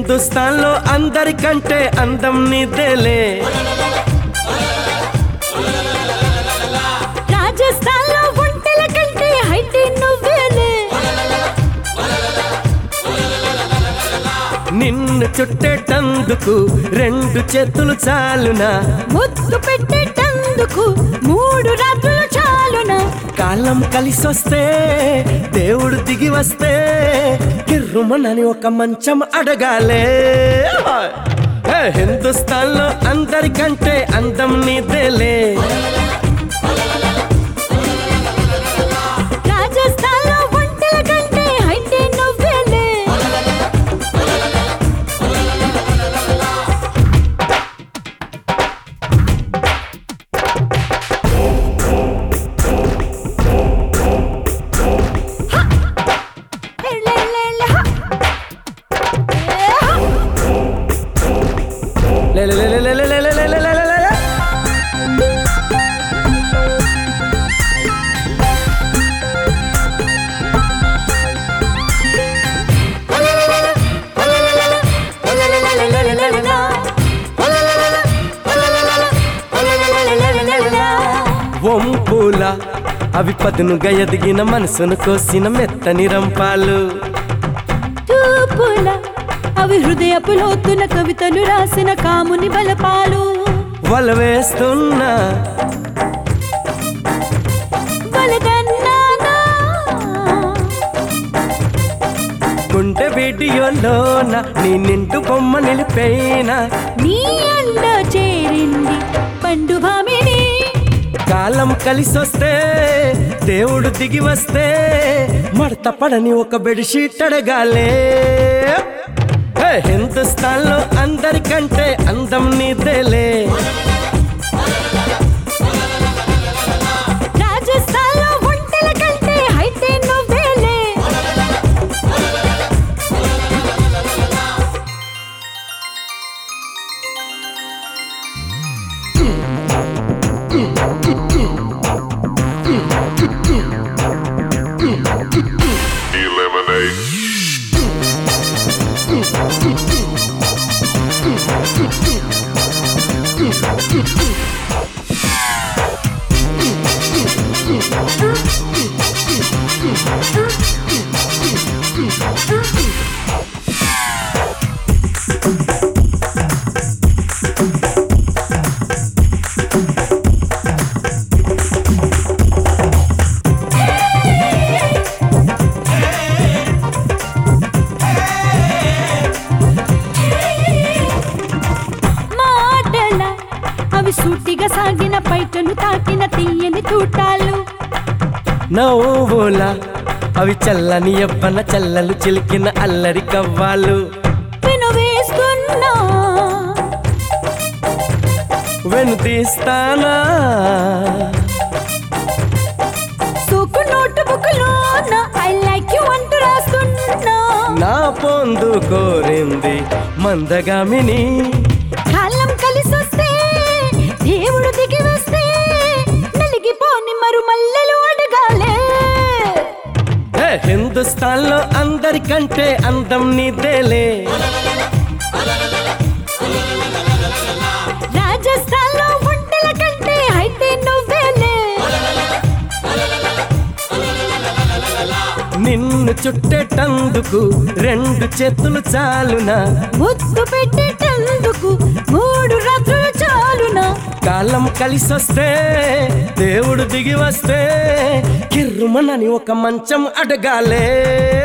హిందుస్థాన్ లో అందరికంటే అందం నీదేలే రాజస్థాన్ లో ఒంటెల కంటే హైట్ నువ్వేలే నిన్ను చుట్టేటందుకు రెండు చేతులు చాలునా ముద్దు పెట్టేటందుకు మూడు రాత్రులు చాలునా కాలం కలిసొస్తే దేవుడు దిగి వస్తే కిర్రుమనని ఒక మంచం అడగాలే ఏ, హిందుస్థాన్ లో అందరికంటే అందం నీదేలే రాజస్థాన్ లో ఒంటెల కంటే హైట్ నువ్వేలే హెల్లెల్లెల్లె హ. ఏ హ. లే, లే, లే, లే, లే, లే, లే, లే, లే, లే, లే, లే. వంపుల అవి పదునుగా ఎదిగిన మనసును కోసిన మెత్తని రంపాలు చూపుల అవి హృదయపు లోతున కవితలు రాసిన కాముని బలపాలు వల వేస్తున్నా వలదన్నానా గుండె వీడియోలోన నీ నిండు బొమ్మ నిలిపేనా నీ అండ చేరింది పండు భామిని కాలం కలిసొస్తే దేవుడు దిగి వస్తే మడత పడని ఒక బెడ్షీట్ అడగాలే ఏ, హిందుస్థాన్ లో అందరికంటే అందం నీదేలే రాజస్థాన్ లో ఒంటెల కంటే హైట్ నువ్వేలే Eliminate. మాటల అవి సూటిగా సాగిన పైటను తాకిన తీయని తూటాలు నవ్వుల అవి చల్లని ఎవ్వన చల్లలు చిలికిన అల్లరి కవ్వాలు విను వేస్తున్నా వెను తీస్తానా సోకు నోటు బుక్లోన ఐ లైక్ యు అంటూ రాస్తున్నా నా పొందు కోరింది మందగామిని కాలం కలిసొస్తే దేవుడు దిగి వస్తే నలిగిపోని మరు మల్లెలు అడగాలే ఏ, హిందుస్థాన్ లో అందరికంటే అందం నీదేలే రాజస్థాన్ లో ఒంటెల కంటే హైట్ నువ్వేలే నిన్ను చుట్టేటందుకు రెండు చేతులు చాలునా ముద్దు పెట్టేటందుకు మూడు రాత్రులు చాలునా కాలం కలిసొస్తే దేవుడు దిగి వస్తే కిర్రుమనని ఒక మంచం అడగాలే